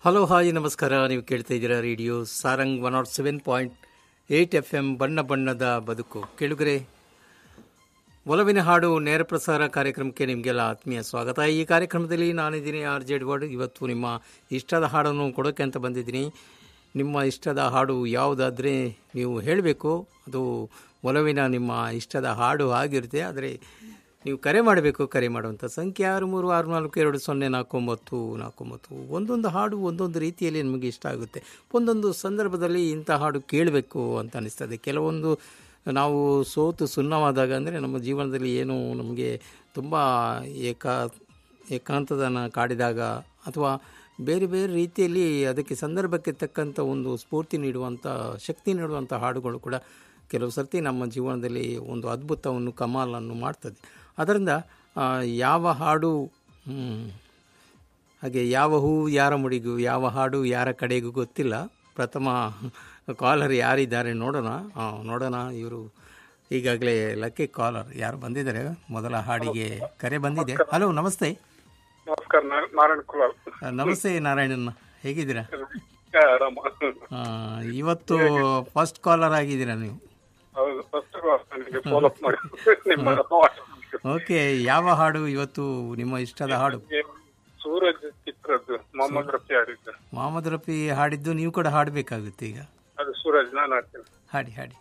Hello hi ನಮಸ್ಕಾರ ನೀವು ಕೇಳ್ತಾ ಇದ್ದೀರಾ radio Sarang one nought seven point eight F M ಬಣ್ಣ ಬಣ್ಣದ ಬದುಕು ಕೇಳುಗರೆ ಒಲವಿನ ಹಾಡು ನೇರ ಪ್ರಸಾರ ಕಾರ್ಯಕ್ರಮಕ್ಕೆ ನಿಮಗೆಲ್ಲ ಆತ್ಮೀಯ ಸ್ವಾಗತ ಈ ಕಾರ್ಯಕ್ರಮದಲ್ಲಿ ನಾನಿದ್ದೀನಿ ಆರ್ ಜೆ ಎಡ್ವರ್ಡ್ ಇವತ್ತು ನಿಮ್ಮ ಇಷ್ಟದ ಹಾಡನ್ನು ಕೊಡೋಕ್ಕೆ ಅಂತ ಬಂದಿದ್ದೀನಿ ನಿಮ್ಮ ಇಷ್ಟದ ಹಾಡು ಯಾವುದಾದರೆ ನೀವು ಹೇಳಬೇಕು ಅದು ಒಲವಿನ ನಿಮ್ಮ ಇಷ್ಟದ ಹಾಡು ಆಗಿರುತ್ತೆ ಆದರೆ ನೀವು ಕರೆ ಮಾಡಬೇಕು ಕರೆ ಮಾಡುವಂಥ ಸಂಖ್ಯೆ ಆರು ಮೂರು ಆರು ನಾಲ್ಕು ಎರಡು ಸೊನ್ನೆ ನಾಲ್ಕು ಒಂಬತ್ತು ನಾಲ್ಕು ಒಂಬತ್ತು ಒಂದೊಂದು ಹಾಡು ಒಂದೊಂದು ರೀತಿಯಲ್ಲಿ ನಮಗೆ ಇಷ್ಟ ಆಗುತ್ತೆ ಒಂದೊಂದು ಸಂದರ್ಭದಲ್ಲಿ ಇಂಥ ಹಾಡು ಕೇಳಬೇಕು ಅಂತ ಅನಿಸ್ತದೆ ಕೆಲವೊಂದು ನಾವು ಸೋತು ಸುಣ್ಣವಾದಾಗ ಅಂದರೆ ನಮ್ಮ ಜೀವನದಲ್ಲಿ ಏನು ನಮಗೆ ತುಂಬ ಏಕ ಏಕಾಂತದನ ಕಾಡಿದಾಗ ಅಥವಾ ಬೇರೆ ಬೇರೆ ರೀತಿಯಲ್ಲಿ ಅದಕ್ಕೆ ಸಂದರ್ಭಕ್ಕೆ ತಕ್ಕಂಥ ಒಂದು ಸ್ಫೂರ್ತಿ ನೀಡುವಂಥ ಶಕ್ತಿ ನೀಡುವಂಥ ಹಾಡುಗಳು ಕೂಡ ಕೆಲವು ಸರ್ತಿ ನಮ್ಮ ಜೀವನದಲ್ಲಿ ಒಂದು ಅದ್ಭುತವನ್ನು ಕಮಾಲನ್ನು ಮಾಡ್ತದೆ ಅದರಿಂದ ಆ, ಯಾವ ಹಾಡು ಹ್ಮ್, ಹಾಗೆ ಯಾವ ಹೂ ಯಾರ ಮುಡಿಗೂ ಯಾವ ಹಾಡು ಯಾರ ಕಡೆಗೂ ಗೊತ್ತಿಲ್ಲ ಪ್ರಥಮ ಕಾಲರ್ ಯಾರಿದ್ದಾರೆ ನೋಡೋಣ ಆ, ನೋಡೋಣ ಇವರು ಈಗಾಗಲೇ ಲಕ್ಕಿ ಕಾಲರ್ ಯಾರು ಬಂದಿದ್ದಾರೆ ಮೊದಲ ಹಾಡಿಗೆ ಕರೆ ಬಂದಿದೆ ಹಲೋ ನಮಸ್ತೆ ನಮಸ್ಕಾರ ನಾ- ನಾರಾಯಣ್ ಕುಲಾಲ್ ಆ, ನಮಸ್ತೆ ನಾರಾಯಣನ್ ಹೇಗಿದ್ದೀರಾ ಆರಾಮ ಆ, ಇವತ್ತು ಫಸ್ಟ್ ಕಾಲರ್ ಆಗಿದ್ದೀರಾ ನೀವು ಹೌದು ಫಸ್ಟ್ ನನಗೆ ಫಾಲೋ ಅಪ್ ಮಾಡಿ ನಿಮ್ಮ ಓಕೆ ಯಾವ ಹಾಡು ಇವತ್ತು ನಿಮ್ಮ ಇಷ್ಟದ ಹಾಡು ಸೂರಜ್ ಚಿತ್ರದ್ದು ಮೊಹಮ್ಮದ್ ರಫಿ ಆಡಿದ್ದು ಮೊಹಮ್ಮದ್ ರಫಿ ಹಾಡಿದ್ದು ನೀವು ಕೂಡ ಹಾಡಬೇಕಾಗುತ್ತೆ ಈಗ ಅದು ಸೂರಜ್ ನಾನು ಆಡ್ತೇನೆ ಹಾಡಿ ಹಾಡಿ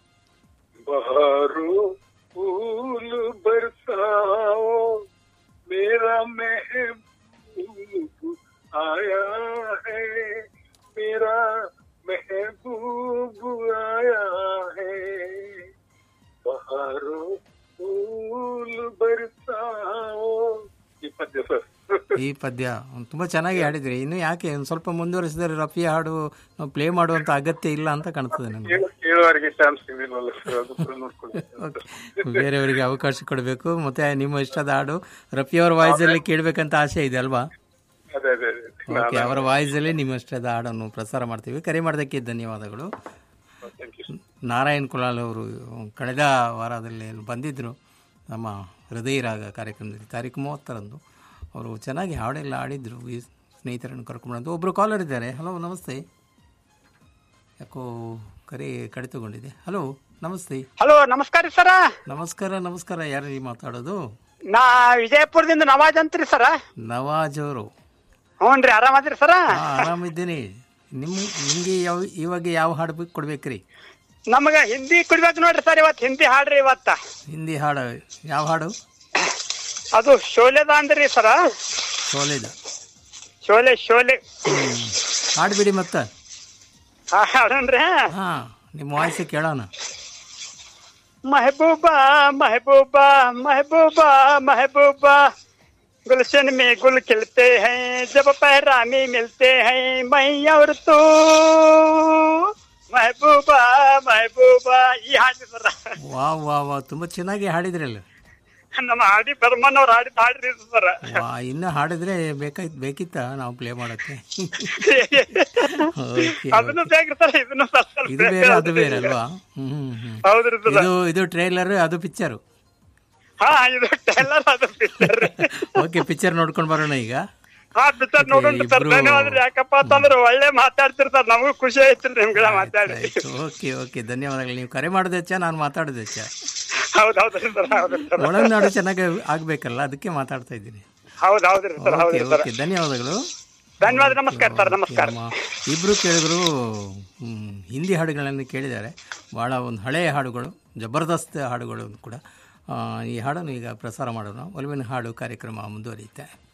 बहारो फूल बरसाओ मेरा महबूब आया है मेरा महबूब आया है बहारो फूल बरसाओ ಈ ಪದ್ಯ ಸರ್ ಈ ಪದ್ಯ ತುಂಬ ಚೆನ್ನಾಗಿ ಹಾಡಿದ್ರಿ ಇನ್ನು ಯಾಕೆ ಒಂದು ಸ್ವಲ್ಪ ಮುಂದುವರಿಸಿದರೆ ರಫಿ ಹಾಡು ಪ್ಲೇ ಮಾಡುವಂಥ ಅಗತ್ಯ ಇಲ್ಲ ಅಂತ ಕಾಣ್ತದೆ ನನಗೆ ಕೇಳು- ಕೇಳುವವರಿಗೆ ಚಾನ್ಸ್ ಸಿಗಲಿಲ್ಲವಲ್ಲ ಸರ್ ಅದು ಕೂಡ ನೋಡ್ಕೊಳ್ಳಿ ಓಕೆ ಬೇರೆಯವರಿಗೆ ಅವಕಾಶ ಕೊಡಬೇಕು ಮತ್ತೆ ನಿಮ್ಮ ಇಷ್ಟದ ಹಾಡು ರಫಿಯವರ ವಾಯ್ಸಲ್ಲಿ ಕೇಳಬೇಕಂತ ಆಸೆ ಇದೆ ಅಲ್ವಾ ಅದೇ ಅದೇ ಅದೇ ಓಕೆ ಅವರ ವಾಯ್ಸಲ್ಲಿ ನಿಮ್ಮ ಇಷ್ಟದ ಹಾಡನ್ನು ಪ್ರಸಾರ ಮಾಡ್ತೀವಿ ಕರೆ ಮಾಡೋದಕ್ಕೆ ಧನ್ಯವಾದಗಳು ಥ್ಯಾಂಕ್ ಯು ನಾರಾಯಣ್ ಕುಲಾಲ್ ಅವರು ಕಳೆದ ವಾರದಲ್ಲಿ ಬಂದಿದ್ದರು ನಮ್ಮ ಹೃದಯ ರಾಗ ಕಾರ್ಯಕ್ರಮದಲ್ಲಿ ತಾರೀಕು ಮೂವತ್ತರಂದು ಅವರು ಚೆನ್ನಾಗಿ ಹಾಡೆಲ್ಲ ಆಡಿದರು ಈ ಸ್ನೇಹಿತರನ್ನು ಕರ್ಕೊಂಡು ಒಬ್ಬರು ಕಾಲರ್ ಇದ್ದಾರೆ ಹಲೋ ನಮಸ್ತೆ ಯಾಕೋ ಕರೆ ಕಡಿತಗೊಂಡಿದೆ ಹಲೋ ನಮಸ್ತೆ ಹಲೋ ನಮಸ್ಕಾರ ಸರ ನಮಸ್ಕಾರ ನಮಸ್ಕಾರ ಯಾರು ಮಾತಾಡೋದು ನಾ ವಿಜಯಪುರದಿಂದ ನವಾಜ್ ಅಂತ್ರಿ ಸರ ನವಾಜ್ ಅವರು ಹ್ಞೂನ್ರಿ ಆರಾಮದ್ರಿ ಸರ ಹಾಂ ಆರಾಮಿದ್ದೀನಿ ನಿಮ್ಮ ನಿಮಗೆ ಯಾವ ಇವಾಗ ಯಾವ ಹಾಡು ಬೇಕು ಕೊಡ್ಬೇಕ್ರಿ ನಮಗ ಹಿಂದಿ ಕುಡ್ಬೇಕು ನೋಡ್ರಿ ಸರ್ ಇವತ್ತು ಹಿಂದಿ ಹಾಡ್ರಿ ಇವತ್ತ ಹಿಂದಿ ಹಾಡು ಯಾವ ಹಾಡು ಅದು ಶೋಲೆದ ಅಂದ್ರಿ ಸರ ಸೋಲಿದ ಶೋಲೆ ಶೋಲೆ ಹ್ಮ್. ಹಾಡ್ಬಿಡಿ ಮತ್ತೆ ಹಾ, ಹಾಡೋಣ್ರಿ ಹಾಂ ನಿಮ್ಮ ವಾಯ್ಸ್ ಕೇಳೋಣ महबूबा महबूबा महबूबा महबूबा गुलशन में गुल खिलते हैं जब पहरा में मिलते हैं मैं और तू महबूबा महबूबा ಈ ಹಾಡಿ ಸರ ವಾ ವಾ ವಾ ತುಂಬ ಚೆನ್ನಾಗಿ ಹಾಡಿದ್ರಲ್ಲ ನಮ್ಮ ಹಾಡಿ ಬರ್ಮನ್ ಅವ್ರು ಹಾಡಿದ ಹಾಡ್ರಿ ಸರ ವಾ ಇನ್ನು ಹಾಡಿದ್ರೆ ಬೇಕಾಯ್ತು ಬೇಕಿತ್ತ ನಾವು ಪ್ಲೇ ಮಾಡೋಕ್ಕೆ ಓಕೆ ಅದನ್ನು ಬೇಕ್ರಿ ಸರ್ ಇದನ್ನು ಸ್ವಲ್ಪ ಸ್ವಲ್ಪ ಇದು ಬೇರೆ ಅದು ಬೇರೆ ಅಲ್ವಾ ಹ್ಮ್ ಹ್ಮ್ ಹ್ಮ್ ಹೌದ್ರಿ ಸರ್ ಇದು ಇದು ಟ್ರೈಲರ್ ಅದು ಪಿಕ್ಚರು ಹಾ ಇದು ಟೈಲರ್ ಅದು ಪಿಕ್ಚರ್ ಓಕೆ ಪಿಕ್ಚರ್ ನೋಡ್ಕೊಂಡು ಬರೋಣ ಈಗ ಹಾ ಪಿಕ್ಚರ್ ನೋಡೋಣ ಸರ್ ಇಬ್ರು- ಧನ್ಯವಾದ ಯಾಕಪ್ಪ ಅಂತಂದ್ರೆ ಒಳ್ಳೆ ಮಾತಾಡ್ತೀರಿ ಸರ್ ನಮಗೂ ಖುಷಿ ಆಯ್ತು ನಿಮ್ಗಳ ಮಾತಾಡಿ ಆಯ್ತು ಓಕೆ ಓಕೆ ಧನ್ಯವಾದಗಳು ನೀವು ಕರೆ ಮಾಡೋದು ಹೆಚ್ಚ ನಾನು ಮಾತಾಡೋದು ಹೆಚ್ಚ ಹೌದ್ ಹೌದ್ರಿ ಸರ್ ಹೌದ್ರಿ ಸರ್ ಒಳನಾಡು ಚೆನ್ನಾಗಿ ಆಗ್ಬೇಕಲ್ಲ ಅದಕ್ಕೆ ಮಾತಾಡ್ತಾ ಇದ್ದೀನಿ ಹೌದ್ ಹೌದ್ರಿ ಸರ್ ಓಕೆ ಹೌದ್ರಿ ಸರ್ ಓಕೆ ಧನ್ಯವಾದಗಳು ಧನ್ಯವಾದ ನಮಸ್ಕಾರ ಸರ್ ನಮಸ್ಕಾರ ನಮ್ಮ ಇಬ್ಬರು ಕೇಳಿದ್ರು ಹ್ಮ್, ಹಿಂದಿ ಹಾಡುಗಳನ್ನು ಕೇಳಿದ್ದಾರೆ ಭಾಳ ಒಂದು ಹಳೆಯ ಹಾಡುಗಳು ಜಬರ್ದಸ್ತ್ ಹಾಡುಗಳು ಕೂಡ ಆ, ಈ ಹಾಡನ್ನು ಈಗ ಪ್ರಸಾರ ಮಾಡೋಣ ಒಲವಿನ ಹಾಡು ಕಾರ್ಯಕ್ರಮ ಮುಂದುವರಿಯುತ್ತೆ